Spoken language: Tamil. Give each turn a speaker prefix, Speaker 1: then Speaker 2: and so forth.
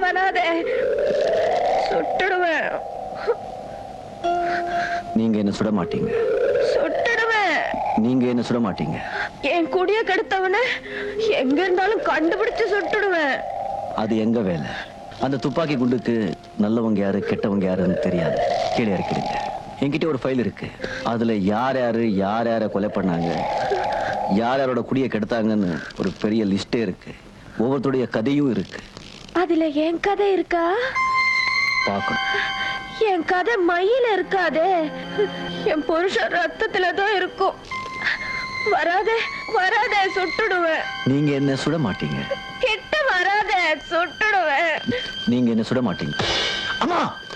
Speaker 1: வராதே சுட்டுடுவேன்
Speaker 2: நீங்க என்ன சுட மாட்டீங்க
Speaker 1: சுட்டுடுவேன்
Speaker 2: நீங்க என்ன சுட மாட்டீங்க
Speaker 1: என் குடிய கெடுத்தவன எங்க இருந்தாலும் கண்டுபிடிச்சு சுட்டுடுவேன்
Speaker 2: அது எங்க வேலை அந்த துப்பாக்கி குண்டுக்கு நல்லவங்க யாரு கெட்டவங்க யாருன்னு தெரியாது கீழே இருக்கிறீங்க என்கிட்ட ஒரு ஃபைல் இருக்கு அதுல யார் யாரு யார் யாரை கொலை பண்ணாங்க யார் யாரோட குடியை கெடுத்தாங்கன்னு ஒரு பெரிய லிஸ்டே இருக்கு ஒவ்வொருத்தருடைய கதையும் இருக்கு
Speaker 1: அதுல என் கதை இருக்கா
Speaker 2: பார்க்கணும்
Speaker 1: என் கதை மயில இருக்காதே என் புருஷன் ரத்தத்துல தான் இருக்கும் வராதே வராதே சுட்டுடுவேன்
Speaker 2: நீங்க என்ன சுட மாட்டீங்க
Speaker 1: கிட்ட வராதே சுட்டுடுவேன்
Speaker 2: நீங்க என்ன சுட மாட்டீங்க அம்மா